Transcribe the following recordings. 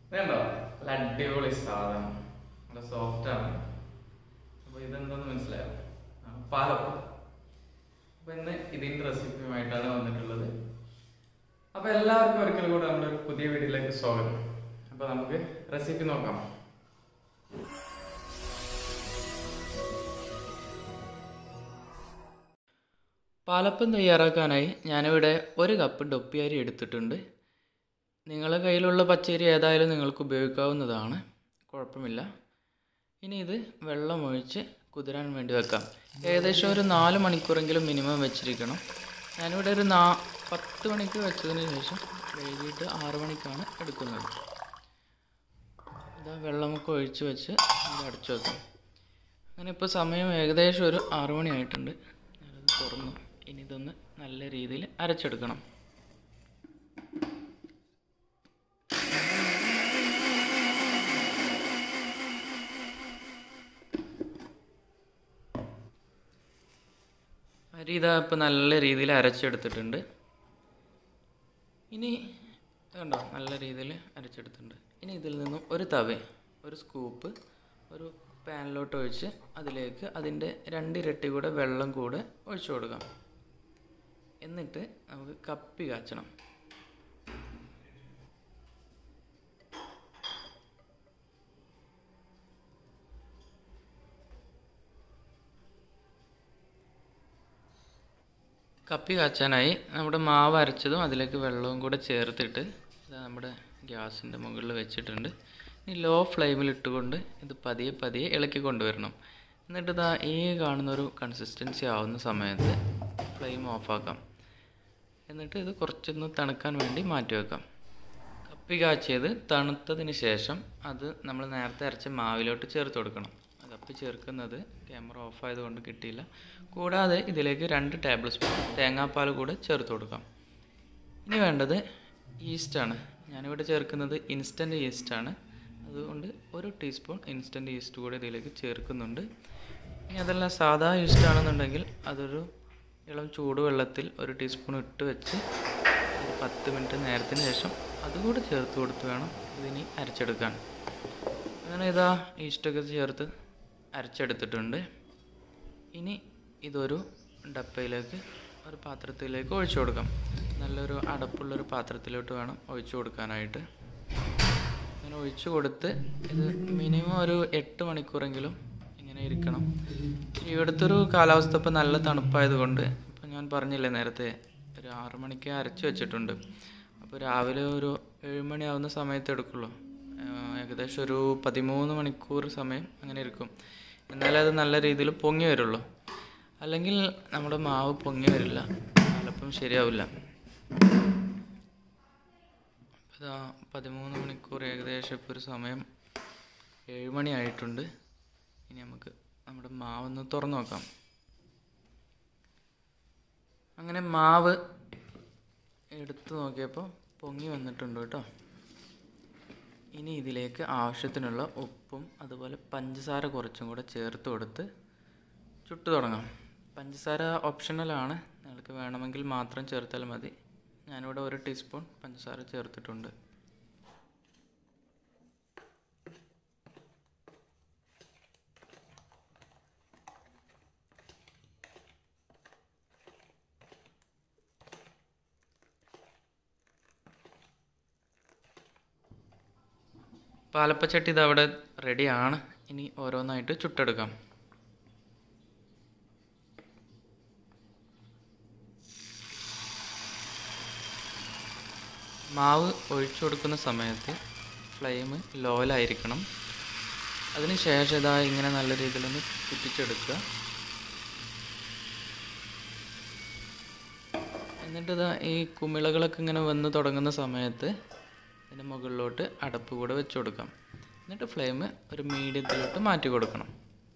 ഇതുണ്ടോ നല്ല അടിപൊളി സാധനം നല്ല സോഫ്റ്റ് ആണ് അപ്പൊ ഇതെന്താന്ന് മനസ്സിലായോ ആ, പാലപ്പം അപ്പൊ ഇന്ന് ഇതിന്റെ റെസിപ്പിയുമായിട്ടാണ് വന്നിട്ടുള്ളത് അപ്പൊ എല്ലാവർക്കും ഒരിക്കലും കൂടെ നമ്മുടെ ഒരു പുതിയ വീഡിയോയിലേക്ക് സ്വാഗതം അപ്പൊ നമുക്ക് റെസിപ്പി നോക്കാം പാലപ്പം തയ്യാറാക്കാനായി ഞാനിവിടെ ഒരു കപ്പ് ഡൊപ്പിയരി എടുത്തിട്ടുണ്ട് നിങ്ങളുടെ കയ്യിലുള്ള പച്ചരി ഏതായാലും നിങ്ങൾക്ക് ഉപയോഗിക്കാവുന്നതാണ് കുഴപ്പമില്ല ഇനി ഇത് വെള്ളമൊഴിച്ച് കുതിരാൻ വേണ്ടി വെക്കാം ഏകദേശം ഒരു നാല് മണിക്കൂറെങ്കിലും മിനിമം വെച്ചിരിക്കണം ഞാനിവിടെ ഒരു നാ പത്ത് മണിക്ക് വെച്ചതിന് ശേഷം വൈകിട്ട് ആറ് മണിക്കാണ് എടുക്കുന്നത് ഇതാ വെള്ളമൊക്കെ ഒഴിച്ച് വെച്ച് ഇത് അടച്ചു വെക്കാം അങ്ങനെ ഇപ്പോൾ സമയം ഏകദേശം ഒരു ആറ് മണിയായിട്ടുണ്ട് ഞാനത് തുറന്നു ഇനി ഇതൊന്ന് നല്ല രീതിയിൽ അരച്ചെടുക്കണം അരി ഇതാ ഇപ്പോൾ നല്ല രീതിയിൽ അരച്ചെടുത്തിട്ടുണ്ട് ഇനി കണ്ടോ നല്ല രീതിയിൽ അരച്ചെടുത്തിട്ടുണ്ട് ഇനി ഇതിൽ നിന്നും ഒരു തവ ഒരു സ്കൂപ്പ് ഒരു പാനിലോട്ട് ഒഴിച്ച് അതിലേക്ക് അതിൻ്റെ രണ്ടിരട്ടി കൂടെ വെള്ളം കൂടെ ഒഴിച്ചു കൊടുക്കാം എന്നിട്ട് നമുക്ക് കപ്പി കാച്ചണം കപ്പി കാച്ചാനായി നമ്മുടെ മാവ് അരച്ചതും അതിലേക്ക് വെള്ളവും കൂടെ ചേർത്തിട്ട് ഇത് നമ്മുടെ ഗ്യാസിൻ്റെ മുകളിൽ വെച്ചിട്ടുണ്ട് ഇനി ലോ ഫ്ലെയിമിൽ ഇട്ടുകൊണ്ട് ഇത് പതിയെ പതിയെ ഇളക്കി കൊണ്ടുവരണം എന്നിട്ട് ഇതാ ഈ കാണുന്ന ഒരു കൺസിസ്റ്റൻസി ആവുന്ന സമയത്ത് ഫ്ലെയിം ഓഫാക്കാം എന്നിട്ട് ഇത് കുറച്ചൊന്ന് തണുക്കാൻ വേണ്ടി മാറ്റി വെക്കാം കപ്പി കാച്ചിയത് തണുത്തതിന് ശേഷം അത് നമ്മൾ നേരത്തെ അരച്ച മാവിലോട്ട് ചേർത്ത് കൊടുക്കണം ആ കപ്പി ചേർക്കുന്നത് ക്യാമറ ഓഫ് ആയതുകൊണ്ട് കിട്ടിയില്ല കൂടാതെ ഇതിലേക്ക് രണ്ട് ടേബിൾ സ്പൂൺ തേങ്ങാപ്പാൽ കൂടെ ചേർത്ത് കൊടുക്കാം ഇനി വേണ്ടത് ഈസ്റ്റാണ് ഞാനിവിടെ ചേർക്കുന്നത് ഇൻസ്റ്റൻറ്റ് ഈസ്റ്റാണ് അതുകൊണ്ട് ഒരു ടീസ്പൂൺ ഇൻസ്റ്റൻറ്റ് ഈസ്റ്റ് കൂടെ ഇതിലേക്ക് ചേർക്കുന്നുണ്ട് ഇനി അതല്ല സാധാ ഈസ്റ്റ് ആണെന്നുണ്ടെങ്കിൽ അതൊരു ഇളം ചൂടുവെള്ളത്തിൽ ഒരു ടീസ്പൂൺ ഇട്ട് വെച്ച് ഒരു പത്ത് മിനിറ്റ് നേരത്തിന് ശേഷം അതുകൂടെ ചേർത്ത് കൊടുത്ത് വേണം ഇതിനി അരച്ചെടുക്കാൻ അങ്ങനെ ഇതാ ഈസ്റ്റൊക്കെ ചേർത്ത് അരച്ചെടുത്തിട്ടുണ്ട് ഇനി ഇതൊരു ഡപ്പയിലേക്ക് ഒരു പാത്രത്തിലേക്ക് ഒഴിച്ചു കൊടുക്കാം നല്ലൊരു അടപ്പുള്ളൊരു പാത്രത്തിലോട്ട് വേണം ഒഴിച്ചു കൊടുക്കാനായിട്ട് അങ്ങനെ ഒഴിച്ചു കൊടുത്ത് ഇത് മിനിമം ഒരു എട്ട് മണിക്കൂറെങ്കിലും ഇങ്ങനെ ഇരിക്കണം ഇവിടുത്തെ ഒരു കാലാവസ്ഥ ഇപ്പോൾ നല്ല തണുപ്പായതുകൊണ്ട് ഇപ്പം ഞാൻ പറഞ്ഞില്ലേ നേരത്തെ ഒരു ആറ് മണിക്ക് അരച്ച് വെച്ചിട്ടുണ്ട് അപ്പോൾ രാവിലെ ഒരു ഏഴ് മണിയാവുന്ന സമയത്ത് എടുക്കുള്ളൂ ആഹ് ഏകദേശം ഒരു പതിമൂന്ന് മണിക്കൂർ സമയം അങ്ങനെ ഇരിക്കും എന്നാലേ അത് നല്ല രീതിയിൽ പൊങ്ങി വരുള്ളൂ അല്ലെങ്കിൽ നമ്മുടെ മാവ് പൊങ്ങി വരില്ല ചിലപ്പം ശരിയാവില്ല ഇതാ പതിമൂന്ന് മണിക്കൂർ ഏകദേശം ഇപ്പോൾ ഒരു സമയം ഏഴ് മണി ആയിട്ടുണ്ട് ഇനി നമുക്ക് നമ്മുടെ മാവൊന്ന് തുറന്നു നോക്കാം അങ്ങനെ മാവ് എടുത്തു നോക്കിയപ്പോൾ പൊങ്ങി വന്നിട്ടുണ്ട് കേട്ടോ ഇനി ഇതിലേക്ക് ആവശ്യത്തിനുള്ള ഉപ്പും അതുപോലെ പഞ്ചസാര കുറച്ചും കൂടെ ചേർത്ത് കൊടുത്ത് ചുട്ടു തുടങ്ങാം പഞ്ചസാര ഓപ്ഷണലാണ് നിങ്ങൾക്ക് വേണമെങ്കിൽ മാത്രം ചേർത്താൽ മതി ഞാനിവിടെ ഒരു ടീസ്പൂൺ പഞ്ചസാര ചേർത്തിട്ടുണ്ട് പാലപ്പച്ചട്ടി ഇത് അവിടെ റെഡിയാണ് ഇനി ഓരോന്നായിട്ട് ചുട്ടെടുക്കാം മാവ് ഒഴിച്ചു കൊടുക്കുന്ന സമയത്ത് ഫ്ലെയിം ലോയിലായിരിക്കണം അതിന് ശേഷം ഇതാ ഇങ്ങനെ നല്ല രീതിയിലൊന്ന് ചുറ്റിച്ചെടുക്കുക എന്നിട്ട് ഇതാ ഈ കുമിളകളൊക്കെ ഇങ്ങനെ വന്ന് തുടങ്ങുന്ന സമയത്ത് ഇതിൻ്റെ മുകളിലോട്ട് അടപ്പ് കൂടെ വെച്ച് കൊടുക്കാം എന്നിട്ട് ഫ്ലെയിം ഒരു മീഡിയത്തിലോട്ട് മാറ്റി കൊടുക്കണം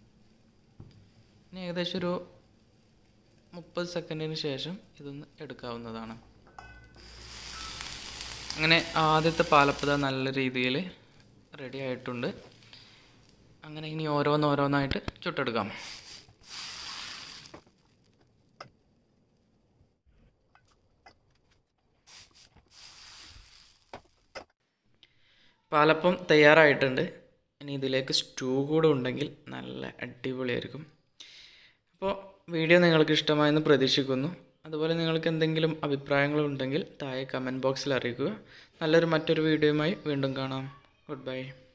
ഇനി ഏകദേശം ഒരു മുപ്പത് സെക്കൻഡിന് ശേഷം ഇതൊന്ന് എടുക്കാവുന്നതാണ് അങ്ങനെ ആദ്യത്തെ പാലപ്പത നല്ല രീതിയിൽ റെഡി ആയിട്ടുണ്ട് അങ്ങനെ ഇനി ഓരോന്നോരോന്നായിട്ട് ചുട്ടെടുക്കാം പാലപ്പം തയ്യാറായിട്ടുണ്ട് ഇനി ഇതിലേക്ക് സ്റ്റൂ കൂടെ ഉണ്ടെങ്കിൽ നല്ല അടിപൊളിയായിരിക്കും അപ്പോൾ വീഡിയോ നിങ്ങൾക്ക് ഇഷ്ടമായെന്ന് പ്രതീക്ഷിക്കുന്നു അതുപോലെ നിങ്ങൾക്ക് എന്തെങ്കിലും അഭിപ്രായങ്ങളുണ്ടെങ്കിൽ താഴെ കമൻറ്റ് ബോക്സിൽ അറിയിക്കുക നല്ലൊരു മറ്റൊരു വീഡിയോയുമായി വീണ്ടും കാണാം ഗുഡ് ബൈ